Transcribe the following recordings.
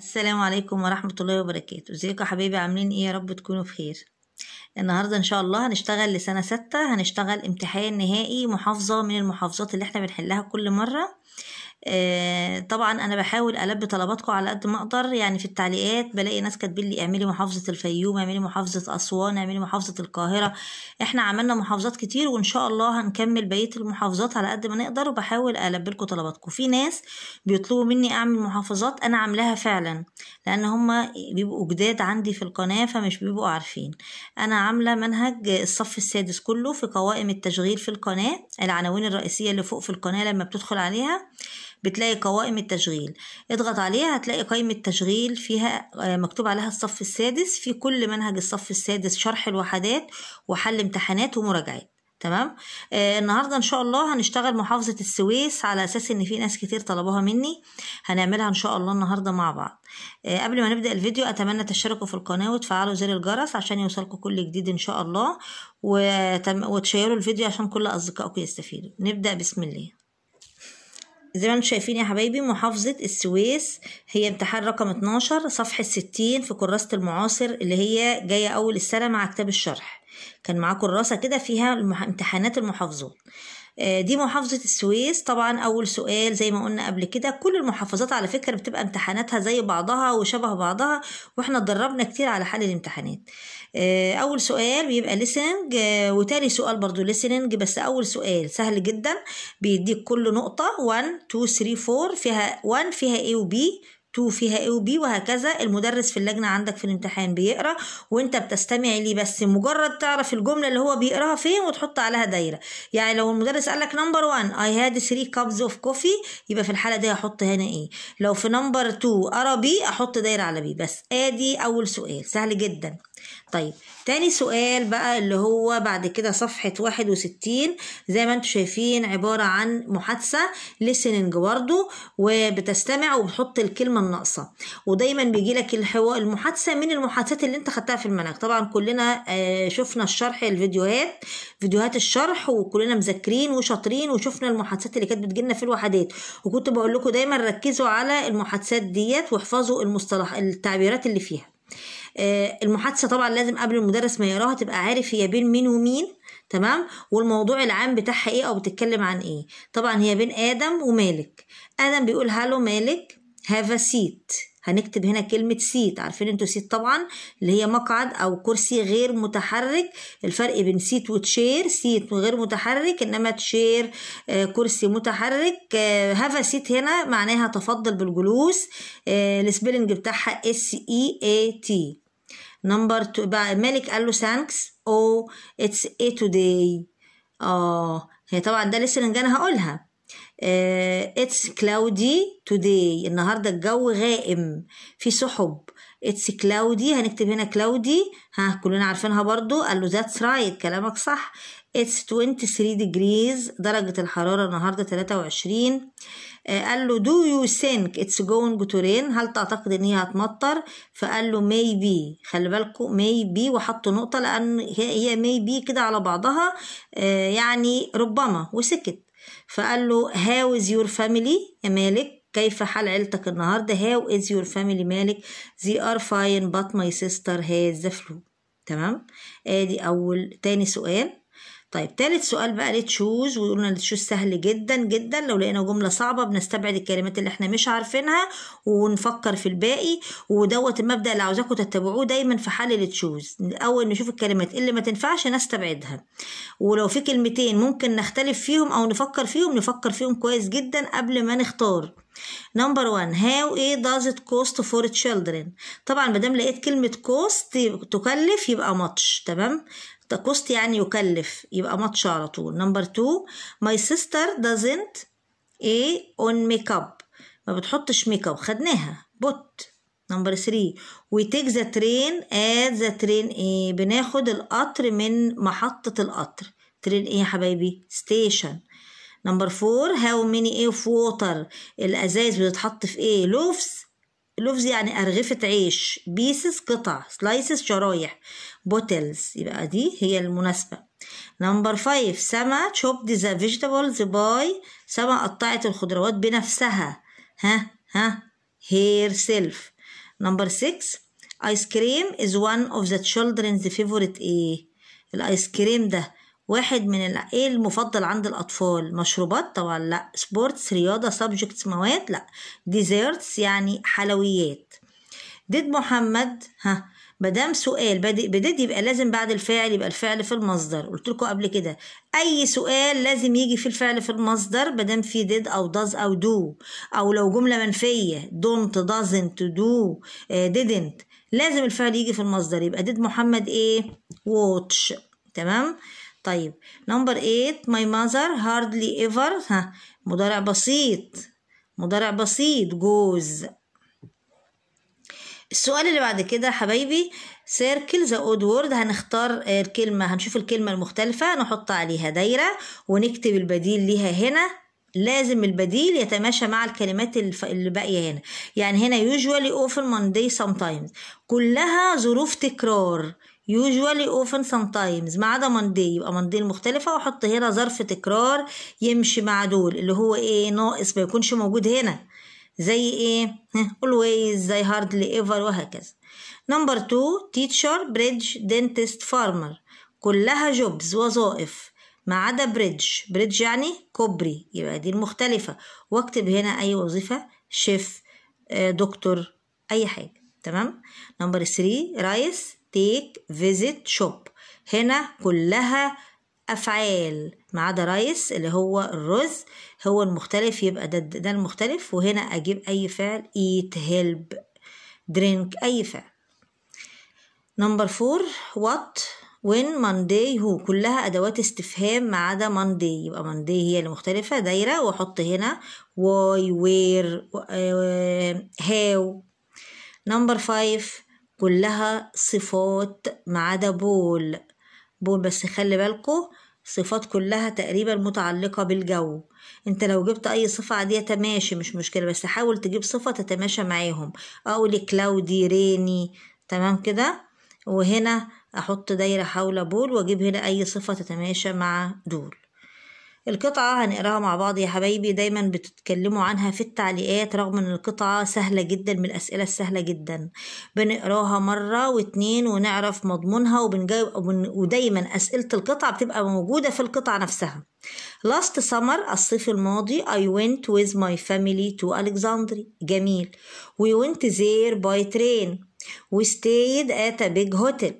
السلام عليكم ورحمة الله وبركاته ازيكم يا حبايبي عاملين ايه يا رب تكونوا بخير النهاردة ان شاء الله هنشتغل لسنة ستة هنشتغل امتحان نهائي محافظة من المحافظات اللي احنا بنحلها كل مرة آه طبعا انا بحاول البي طلباتكم على قد ما اقدر يعني في التعليقات بلاقي ناس كاتبين لي اعملي محافظه الفيوم اعملي محافظه اسوان اعملي محافظه القاهره احنا عملنا محافظات كتير وان شاء الله هنكمل بقيه المحافظات على قد ما نقدر وبحاول البي لكم طلباتكم في ناس بيطلبوا مني اعمل محافظات انا عاملاها فعلا لان هما بيبقوا جداد عندي في القناه فمش بيبقوا عارفين انا عامله منهج الصف السادس كله في قوائم التشغيل في القناه العناوين الرئيسيه اللي فوق في القناه لما بتدخل عليها بتلاقي قوائم التشغيل اضغط عليها هتلاقي قائمة تشغيل فيها مكتوب عليها الصف السادس في كل منهج الصف السادس شرح الوحدات وحل امتحانات ومراجعات تمام آه النهارده ان شاء الله هنشتغل محافظه السويس على اساس ان في ناس كتير طلبوها مني هنعملها ان شاء الله النهارده مع بعض آه قبل ما نبدا الفيديو اتمنى تشتركوا في القناه وتفعلوا زر الجرس عشان يوصلكم كل جديد ان شاء الله وتم... وتشيروا الفيديو عشان كل اصدقائكم يستفيدوا نبدا بسم الله زي ما انتم شايفين يا حبايبي محافظة السويس هي امتحان رقم 12 صفحة 60 في كراسة المعاصر اللي هي جاية أول السنة مع كتاب الشرح كان معاه كراسة كده فيها امتحانات المحافظات دي محافظة السويس طبعا أول سؤال زي ما قلنا قبل كده كل المحافظات على فكرة بتبقى امتحاناتها زي بعضها وشبه بعضها واحنا اتدربنا كتير على حل الامتحانات أول سؤال بيبقى listening وتاني سؤال برضو listening بس أول سؤال سهل جدا بيديك كل نقطة 1 2 3 4 فيها 1 فيها A و B 2 فيها A و B وهكذا المدرس في اللجنة عندك في الامتحان بيقرا وانت بتستمع ليه بس مجرد تعرف الجملة اللي هو بيقراها فين وتحط عليها دايرة يعني لو المدرس قال لك نمبر 1 I had 3 cups of coffee يبقى في الحالة دي هحط هنا ايه لو في نمبر 2 ارى بي احط دايرة على بي بس ادي اول سؤال سهل جدا طيب تاني سؤال بقى اللي هو بعد كده صفحة واحد وستين زي ما انتم شايفين عبارة عن محادثة listening برضو وبتستمع وبتحط الكلمة الناقصة ودايما بيجي لك الحوار المحادثة من المحادثات اللي انت خدتها في المنهج طبعا كلنا شفنا الشرح الفيديوهات فيديوهات الشرح وكلنا مذاكرين وشاطرين وشفنا المحادثات اللي كانت بتجيلنا في الوحدات وكنت بقول لكم دايما ركزوا على المحادثات ديت واحفظوا المصطلح التعبيرات اللي فيها المحادثه طبعا لازم قبل المدرس ما يقراها تبقى عارف هي بين مين ومين تمام والموضوع العام بتاعها ايه او بتتكلم عن ايه طبعا هي بين ادم ومالك ادم بيقول هالو مالك هاف سيت هنكتب هنا كلمة سيت عارفين انتوا سيت طبعا اللي هي مقعد او كرسي غير متحرك الفرق بين سيت وتشير سيت غير متحرك انما تشير آه كرسي متحرك آه هاف سيت هنا معناها تفضل بالجلوس آه السبيلنج بتاعها اس اي اي تي نمبر بقى مالك قال له ثانكس او اتس اي توداي اه هي طبعا ده لسه انا هقولها اتس كلاودي توداي النهارده الجو غائم في سحب اتس كلاودي هنكتب هنا كلاودي ها كلنا عارفينها برضو قال له ذاتس رايت كلامك صح اتس 23 degrees درجة الحرارة النهاردة 23 آه قال له do you think it's going to rain هل تعتقد ان هي هتمطر فقال له maybe خلي بالكم maybe وحط نقطة لأن هي maybe كده على بعضها آه يعني ربما وسكت فقال له how is your family يا مالك كيف حال عيلتك النهاردة how is your family مالك they are fine but my sister has the flu تمام ادي اول تاني سؤال طيب تالت سؤال بقى ليه تشوز وقلنا التشوز سهل جدا جدا لو لقينا جملة صعبة بنستبعد الكلمات اللي احنا مش عارفينها ونفكر في الباقي ودوت المبدأ اللي عاوزاكم تتبعوه دايما في حل التشوز أول نشوف الكلمات اللي ما تنفعش نستبعدها ولو في كلمتين ممكن نختلف فيهم أو نفكر فيهم نفكر فيهم كويس جدا قبل ما نختار نمبر 1 how ايه does it cost for children طبعا مادام لقيت كلمة cost تكلف يبقى ماتش تمام كوست يعني يكلف يبقى ماتش على طول نمبر 2 my sister doesn't ايه on makeup ما بتحطش ميك اب خدناها بوت نمبر 3 we take the train at the train ايه بناخد القطر من محطة القطر ترين ايه يا حبايبي ستيشن نمبر 4 how many ايه of water الازايز بتتحط في ايه لوفز لوفز يعني أرغفة عيش بيسز قطع سلايسز شرايح بوتلز يبقى دي هي المناسبة نمبر فايف سما chopped the vegetables by سما قطعت الخضروات بنفسها ها ها هير سيلف نمبر 6 ايس كريم is one of the children's favorite ايه الايس كريم ده واحد من ال- ايه المفضل عند الاطفال مشروبات طبعا لا سبورتس رياضه سبجكتس مواد لا ديزرتس يعني حلويات ديد محمد ها مادام سؤال بادئ بديد يبقى لازم بعد الفاعل يبقى الفعل في المصدر قلت لكم قبل كده اي سؤال لازم يجي في الفعل في المصدر مادام في ديد او does او do او لو جمله منفيه don't doesn't do آه، didn't لازم الفعل يجي في المصدر يبقى ديد محمد ايه watch تمام طيب نمبر 8 my mother hardly ever ها مضارع بسيط مضارع بسيط جوز السؤال اللي بعد كده يا حبايبي سيركل ذا اود وورد هنختار آه، الكلمة هنشوف الكلمة المختلفة نحط عليها دايرة ونكتب البديل ليها هنا لازم البديل يتماشى مع الكلمات الف- اللي باقية هنا يعني هنا usually often Monday sometimes كلها ظروف تكرار usually often sometimes ما عدا Monday يبقى Monday المختلفة واحط هنا ظرف تكرار يمشي مع دول اللي هو ايه ناقص ما يكونش موجود هنا زي ايه ها، always زي hardly ever وهكذا نمبر 2 teacher bridge dentist farmer كلها jobs وظائف ما عدا بريدج بريدج يعني كوبري يبقى دي المختلفة واكتب هنا أي وظيفة شيف آه، دكتور أي حاجة تمام نمبر 3 رايس تيك فيزيت شوب هنا كلها أفعال ما عدا رايس اللي هو الرز هو المختلف يبقى ده ده المختلف وهنا أجيب أي فعل eat help drink أي فعل نمبر فور وات وين ماندي هو كلها ادوات استفهام ما عدا ماندي يبقى ماندي هي المختلفه دايره واحط هنا واي وير هاو نمبر فايف كلها صفات ما عدا بول بول بس خلي بالكو صفات كلها تقريبا متعلقة بالجو انت لو جبت اي صفة عادية تماشي مش مشكلة بس حاول تجيب صفة تتماشى معاهم اقول كلاودي ريني تمام كده وهنا احط دايرة حول بول واجيب هنا اي صفة تتماشى مع دول القطعة هنقراها مع بعض يا حبايبي دايما بتتكلموا عنها في التعليقات رغم ان القطعة سهلة جدا من الأسئلة السهلة جدا بنقراها مرة واتنين ونعرف مضمونها وبنجاوب وبن- ودايما أسئلة القطعة بتبقى موجودة في القطعة نفسها Last summer الصيف الماضي I went with my family to Alexandria جميل We went there by train We stayed at a big hotel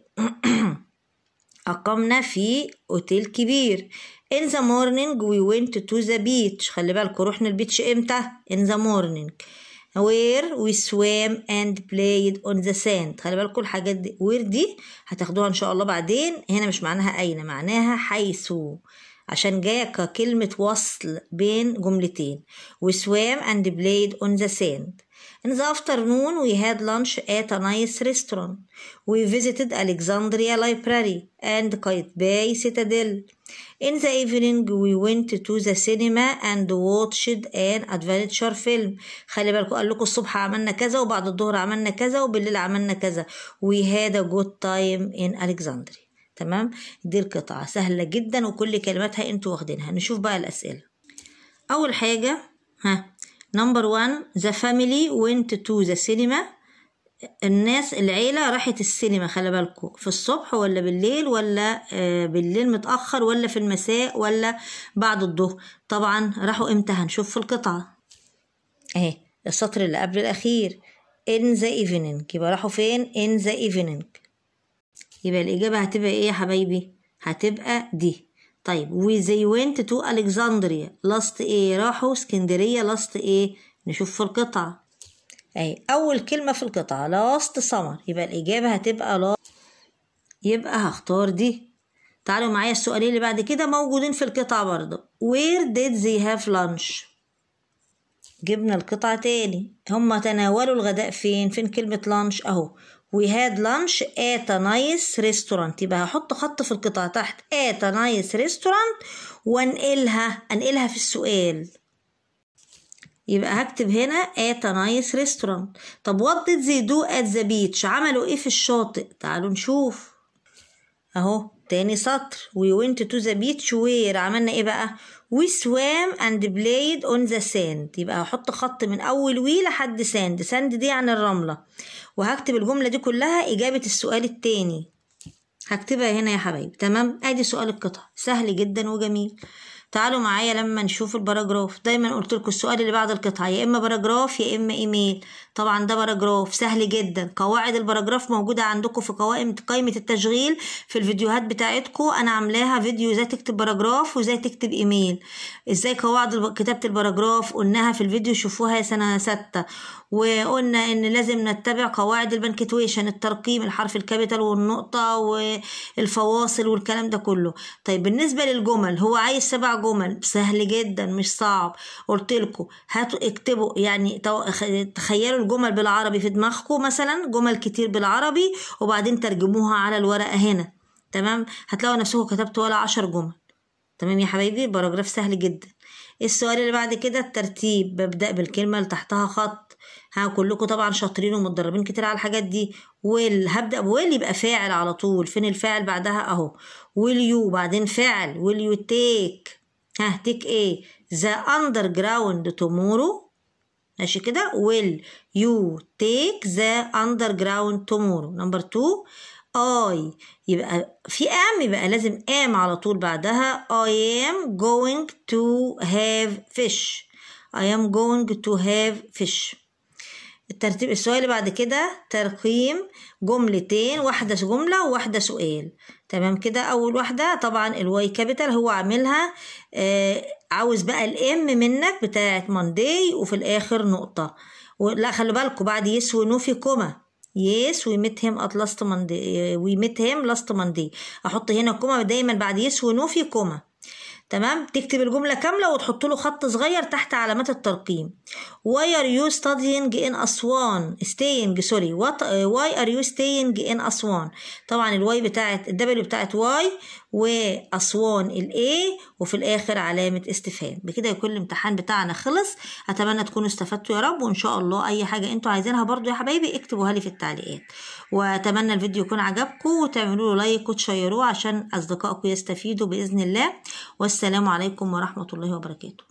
أقمنا في أوتيل كبير In the morning we went to the beach خلي بالكوا رحنا البيتش امتى In the morning where we swam and played on the sand خلي بالكوا الحاجات دي where دي هتاخدوها ان شاء الله بعدين هنا مش معناها أين معناها حيث عشان جاية ككلمة وصل بين جملتين we swam and played on the sand In the afternoon, we had lunch at a nice restaurant. We visited Alexandria Library and Qaitbay Citadel. In the evening, we went to the cinema and watched an adventure film. خلي بالكم قال لكم الصبح عملنا كذا وبعد الظهر عملنا كذا وبالليل عملنا كذا. We had a good time in Alexandria. تمام؟ دي القطعة سهلة جدا وكل كلماتها انتوا واخدينها. نشوف بقى الأسئلة. أول حاجة ها نمبر 1 the family went to the cinema الناس العيلة راحت السينما خلي بالكم في الصبح ولا بالليل ولا آه، بالليل متأخر ولا في المساء ولا بعد الظهر طبعا راحوا امتى هنشوف في القطعة اهي السطر اللي قبل الأخير in the evening يبقى راحوا فين in the evening يبقى الإجابة هتبقى إيه يا حبايبي؟ هتبقى دي طيب و they went to Alexandria last إيه راحوا اسكندرية last إيه نشوف في القطعة أهي أول كلمة في القطعة last summer يبقى الإجابة هتبقى لا يبقى هختار دي تعالوا معايا السؤالين اللي بعد كده موجودين في القطعة برضه where did they have lunch جبنا القطعة تاني هم تناولوا الغداء فين فين كلمة لانش اهو we had lunch at a nice restaurant يبقى هحط خط في القطعة تحت at a nice restaurant وانقلها انقلها في السؤال يبقى هكتب هنا at a nice restaurant طب what did they do at the beach عملوا ايه في الشاطئ تعالوا نشوف اهو تاني سطر we went to the beach where عملنا ايه بقى we swam and played on the sand يبقى هحط خط من اول وي لحد ساند ساند دي عن الرملة وهكتب الجملة دي كلها إجابة السؤال التاني هكتبها هنا يا حبايبي تمام ادي سؤال القطع سهل جدا وجميل تعالوا معايا لما نشوف الباراجراف دايما قلت لكم السؤال اللي بعد القطعه يا اما باراجراف يا اما ايميل طبعا ده باراجراف سهل جدا قواعد الباراجراف موجوده عندكم في قوائم قائمه التشغيل في الفيديوهات بتاعتكم انا عاملاها فيديو ازاي تكتب باراجراف وازاي تكتب ايميل ازاي قواعد كتابه الباراجراف قلناها في الفيديو شوفوها سنه ستة وقلنا ان لازم نتبع قواعد البنكتويشن الترقيم الحرف الكابيتال والنقطه والفواصل والكلام ده كله طيب بالنسبه للجمل هو عايز سبع جمل سهل جدا مش صعب قلت لكم هاتوا اكتبوا يعني تخيلوا الجمل بالعربي في دماغكم مثلا جمل كتير بالعربي وبعدين ترجموها على الورقه هنا تمام هتلاقوا نفسكم كتبتوا ولا عشر جمل تمام يا حبايبي باراجراف سهل جدا السؤال اللي بعد كده الترتيب ببدأ بالكلمة اللي تحتها خط ها كلكم طبعا شاطرين ومتدربين كتير على الحاجات دي ويل هبدأ بويل يبقى فاعل على طول فين الفاعل بعدها اهو ويل يو بعدين فاعل ويل يو تيك ها تيك ايه ذا اندر جراوند تومورو ماشي كده will you take the underground tomorrow number two I يبقى في am يبقى لازم am على طول بعدها I am going to have fish I am going to have fish الترتيب السؤال اللي بعد كده ترقيم جملتين واحدة جملة وواحدة سؤال تمام كده أول واحدة طبعا الواي كابيتال هو عاملها آه عاوز بقى الام منك بتاعت ماندي وفي الآخر نقطة لا خلي بالكوا بعد يس ونو في كوما يس وي ميت هيم ات لاست ماندي وي ميت هيم لاست ماندي احط هنا كوما دايما بعد يس ونو في كوما تمام تكتب الجملة كاملة وتحط له خط صغير تحت علامات الترقيم why are you studying in أسوان staying sorry what why are you staying in أسوان طبعا الواي بتاعت الدبليو بتاعت واي وأسوان الاي وفي الآخر علامة استفهام بكده يكون الامتحان بتاعنا خلص أتمنى تكونوا استفدتوا يا رب وإن شاء الله أي حاجة أنتوا عايزينها برضو يا حبايبي اكتبوها لي في التعليقات وأتمنى الفيديو يكون عجبكم وتعملوا له لايك وتشيروه عشان أصدقائكم يستفيدوا بإذن الله والسلام عليكم ورحمة الله وبركاته